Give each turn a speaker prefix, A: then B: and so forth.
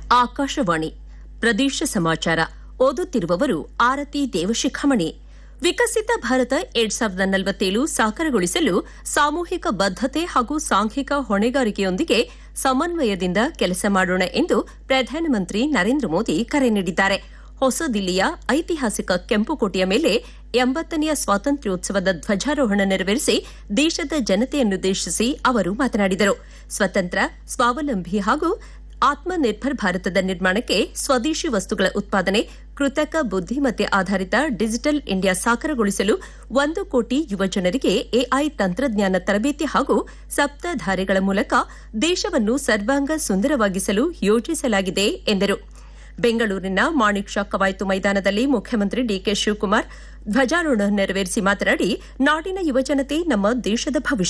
A: ಆಕಾಶವಾಣಿ ಪ್ರದೇಶ ಸಮಾಚಾರ ಓದುತ್ತಿರುವವರು ಆರತಿ ದೇವಶಿಖಾಮಣಿ ವಿಕಸಿತ ಭಾರತ ಎರಡ್ ಸಾವಿರದ ನಲವತ್ತೇಳು ಸಾಕಾರಗೊಳಿಸಲು ಸಾಮೂಹಿಕ ಬದ್ದತೆ ಹಾಗೂ ಸಾಂಘಿಕ ಹೊಣೆಗಾರಿಕೆಯೊಂದಿಗೆ ಸಮನ್ವಯದಿಂದ ಕೆಲಸ ಮಾಡೋಣ ಎಂದು ಪ್ರಧಾನಮಂತ್ರಿ ನರೇಂದ್ರ ಮೋದಿ ಕರೆ ನೀಡಿದ್ದಾರೆ ಹೊಸ ದಿಲ್ಲಿಯ ಐತಿಹಾಸಿಕ ಕೆಂಪುಕೋಟೆಯ ಮೇಲೆ ಎಂಬತ್ತನೆಯ ಸ್ವಾತಂತ್ರ್ಯೋತ್ಸವದ ಧ್ವಜಾರೋಹಣ ನೆರವೇರಿಸಿ ದೇಶದ ಜನತೆಯನ್ನುದ್ದೇಶಿಸಿ ಅವರು ಮಾತನಾಡಿದರು ಸ್ವತಂತ್ರ ಸ್ವಾವಲಂಬಿ ಹಾಗೂ ಆತ್ಮನಿರ್ಭರ್ ಭಾರತದ ನಿರ್ಮಾಣಕ್ಕೆ ಸ್ವದೇಶಿ ವಸ್ತುಗಳ ಉತ್ಪಾದನೆ ಕೃತಕ ಬುದ್ದಿಮತ್ತೆ ಆಧಾರಿತ ಡಿಜಿಟಲ್ ಇಂಡಿಯಾ ಸಾಕಾರಗೊಳಿಸಲು ಒಂದು ಕೋಟಿ ಯುವಜನರಿಗೆ ಎಐ ತಂತ್ರಜ್ಞಾನ ತರಬೇತಿ ಹಾಗೂ ಸಪ್ತಧಾರೆಗಳ ಮೂಲಕ ದೇಶವನ್ನು ಸರ್ವಾಂಗ ಸುಂದರವಾಗಿಸಲು ಯೋಜಿಸಲಾಗಿದೆ ಎಂದರು ಬೆಂಗಳೂರಿನ ಮಾಣಿಕ್ ಷಾ ಕವಾಯತು ಮೈದಾನದಲ್ಲಿ ಮುಖ್ಯಮಂತ್ರಿ ಡಿಕೆ ಶಿವಕುಮಾರ್ ಧ್ವಜಾರೋಹಣ ನೆರವೇರಿಸಿ ಮಾತನಾಡಿ ನಾಡಿನ ಯುವಜನತೆ ನಮ್ಮ ದೇಶದ ಭವಿಷ್ಯ